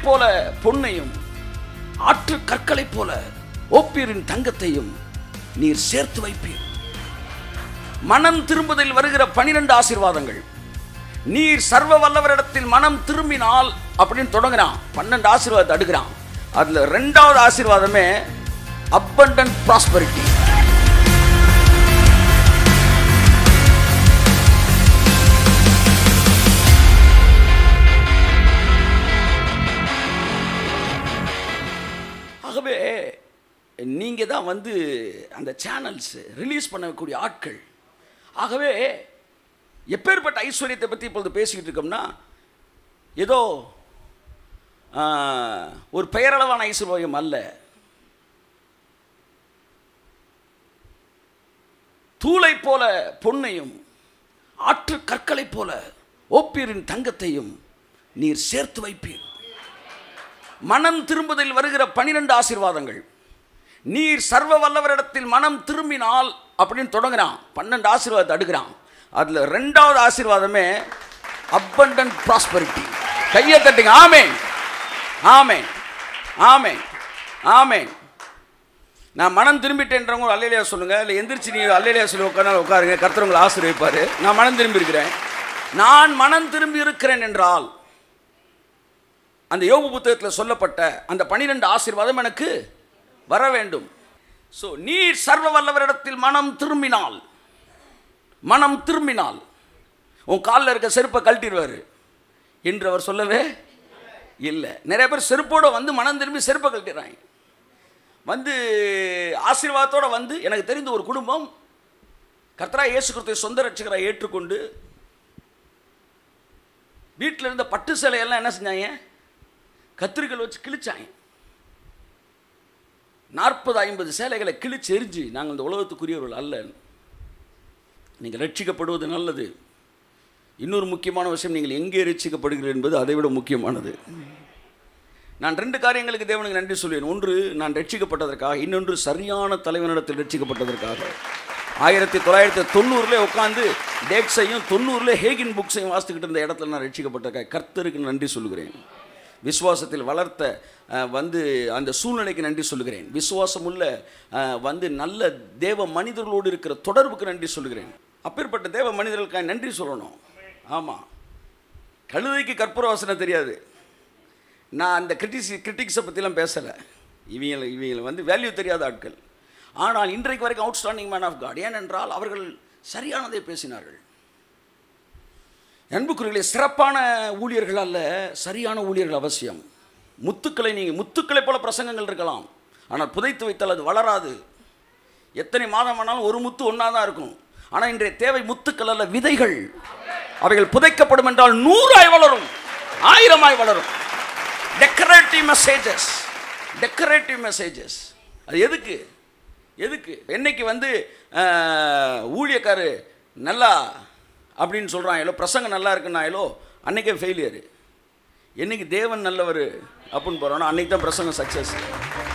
போல பொன்னையும் ஆற்று கற்களைப் போல ஓப்பீரின் தங்கத்தையும் நீர் சேர்த்து வைப்பீர் மனம் திரும்புதலில் வருகிற பனிரெண்டு ஆசீர்வாதங்கள் நீர் சர்வ வல்லவரிடத்தில் மனம் திரும்பினால் அப்படின்னு தொடங்குறான் பன்னெண்டு ஆசீர்வாதத்தை அடுக்கிறான் அதுல ரெண்டாவது ஆசீர்வாதமே abundant prosperity ஆகவே நீங்க தான் வந்து அந்த சேனல்ஸ் ரிலீஸ் பண்ணக்கூடிய ஆட்கள் ஆகவே எப்பேற்பட்ட ஐஸ்வர்யத்தை பற்றி இப்பொழுது பேசிக்கிட்டு இருக்கோம்னா ஏதோ ஆ, ஒரு பெயரளவான ஐஸ்வர்யம் அல்ல தூளை போல பொன்னையும் ஆற்று கற்களைப் போல ஓப்பீரின் தங்கத்தையும் நீர் சேர்த்து வைப்பீர் மனம் திரும்புதலில் வருகிற பனிரெண்டு ஆசீர்வாதங்கள் நீர் சர்வ வல்லவரிடத்தில் மனம் திரும்பினால் அப்படின்னு தொடங்குறான் பன்னெண்டு ஆசீர்வாதத்தை அடுக்கிறான் அதுல ரெண்டாவது ஆசீர்வாதமே abundant prosperity கையை தட்டுங்க ஆமென் ஆமென் ஆமென் ஆமென் நான் மனம் திரும்பிட்டேன்றவங்க அல்லையா சொல்லுங்க இல்லை எந்திரிச்சு நீ அல்லையா சொல்லி உட்காந்து உட்காருங்க கர்த்தர் உங்களை ஆசீர்வதிப்பாரு நான் மனம் திரும்பி இருக்கிறேன் நான் மனம் திரும்பி இருக்கிறேன் என்றால் அந்த யோபு புத்தகத்தில் சொல்லப்பட்ட அந்த பனிரெண்டு ஆசீர்வாதம் எனக்கு வர வேண்டும் ஸோ நீர் சர்வ வல்லவரிடத்தில் மனம் திரும்பினால் மனம் திரும்பினால் உன் காலில் இருக்க செருப்பை கழட்டிடுவார் என்று அவர் சொல்லவே இல்லை நிறைய பேர் செருப்போட வந்து மனம் திரும்பி செருப்பை கழட்டிடுறாங்க வந்து ஆசீர்வாதத்தோட வந்து எனக்கு தெரிந்த ஒரு குடும்பம் கர்த்தரா இயேசு கிறிஸ்துவை சொந்த ரட்சகரை ஏற்றுக்கொண்டு வீட்டில் இருந்த பட்டு சேலையெல்லாம் என்ன செஞ்சாங்க கத்திரிக்கல் வச்சு கிழிச்சாங்க நாற்பது ஐம்பது சேலைகளை கிழிச்சு எரிஞ்சு நாங்கள் இந்த உலகத்துக்குரியவர்கள் அல்ல நீங்கள் ரட்சிக்கப்படுவது நல்லது இன்னொரு முக்கியமான விஷயம் நீங்கள் எங்கே ரட்சிக்கப்படுகிறீர்கள் என்பது அதை விட முக்கியமானது நான் ரெண்டு காரியங்களுக்கு தேவனுக்கு நன்றி சொல்வேன் ஒன்று நான் ரட்சிக்கப்பட்டதற்காக இன்னொன்று சரியான தலைவனிடத்தில் ரட்சிக்கப்பட்டதற்காக ஆயிரத்தி தொள்ளாயிரத்தி தொண்ணூறில் உட்காந்து டேக்ஸையும் தொண்ணூறில் ஹேகின் புக்ஸையும் வாசித்துக்கிட்டு இருந்த இடத்துல நான் ரட்சிக்கப்பட்டிருக்கேன் கர்த்தருக்கு நன்றி சொல்கிறேன் விசுவாசத்தில் வளர்த்த அஹ், வந்து அந்த சூழ்நிலைக்கு நன்றி சொல்கிறேன் விசுவாசமுள்ள அஹ், வந்து நல்ல தேவ மனிதர்களோடு இருக்கிற தொடர்புக்கு நன்றி சொல்கிறேன் அப்பேற்பட்ட தேவ மனிதர்களுக்காக நன்றி சொல்லணும் ஆமாம் கழுதைக்கு கற்பூர வாசனை தெரியாது நான் அந்த கிரிட்டிக்ஸ் கிரிட்டிக்ஸை பற்றிலாம் பேசலை இவங்களை இவங்களை வந்து வேல்யூ தெரியாத ஆட்கள் ஆனால் இன்றைக்கு வரைக்கும் அவுட்ஸ்டாண்டிங் மேன் ஆஃப் காட் ஏனென்றால் அவர்கள் சரியானதை பேசினார்கள் அன்புக்குரியர்களே சிறப்பான ஊழியர்கள் அல்ல சரியான ஊழியர்கள் அவசியம் முத்துக்களை நீங்கள் முத்துக்களை போல பிரசங்கங்கள் இருக்கலாம் ஆனால் புதைத்து வைத்தால் அது வளராது எத்தனை மாதம் ஆனாலும் ஒரு முத்து ஒன்றா தான் இருக்கும் ஆனால் இன்றைய தேவை முத்துக்கள் அல்ல விதைகள் அவைகள் புதைக்கப்படும் என்றால் நூறாய் வளரும் ஆயிரமாய் வளரும் டெக்கரேட்டிவ் மெசேஜஸ் டெக்கரேட்டிவ் மெசேஜஸ் அது எதுக்கு எதுக்கு என்னைக்கு வந்து ஆஹ், ஊழியக்காரு நல்லா அப்படின்னு சொல்கிறாங்களோ பிரசங்கம் நல்லா இருக்குன்னாங்களோ அன்னைக்கே ஃபெயிலியரு என்னைக்கு தேவன் நல்லவர் அப்படின்னு போகிறோன்னா அன்னைக்கு தான் பிரசங்கம் சக்ஸஸ்